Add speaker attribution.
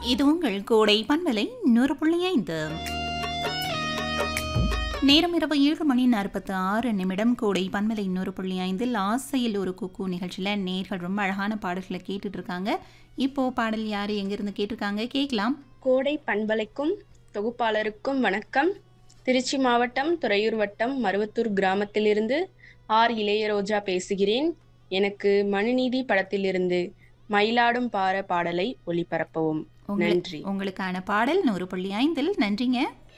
Speaker 1: இது உங்கள் கோடை பண்பலை நூறு புள்ளி ஐந்து நேரம் இரவு ஏழு மணி நாற்பத்தி ஆறு நிமிடம் கோடை பன்மலை நூறு புள்ளி ஐந்தில் ஆசையில் ஒரு குக்கு நிகழ்ச்சியில் நேர்கள் ரொம்ப அழகான பாடல்களை கேட்டுட்டு இருக்காங்க இப்போ பாடல் யார் எங்கிருந்து கேட்டிருக்காங்க கேட்கலாம்
Speaker 2: கோடை பண்பலைக்கும் தொகுப்பாளருக்கும் வணக்கம் திருச்சி மாவட்டம் துறையூர் வட்டம் மருவத்தூர் கிராமத்திலிருந்து ஆர் இளையரோஜா பேசுகிறேன் எனக்கு மனுநீதி படத்திலிருந்து மயிலாடும் பாற பாடலை ஒளிபரப்பவும்
Speaker 1: உங்களுக்கு
Speaker 2: நன்றி
Speaker 1: உங்களுக்கான பாடல் நூறு புள்ளி ஐந்தில் நன்றிங்க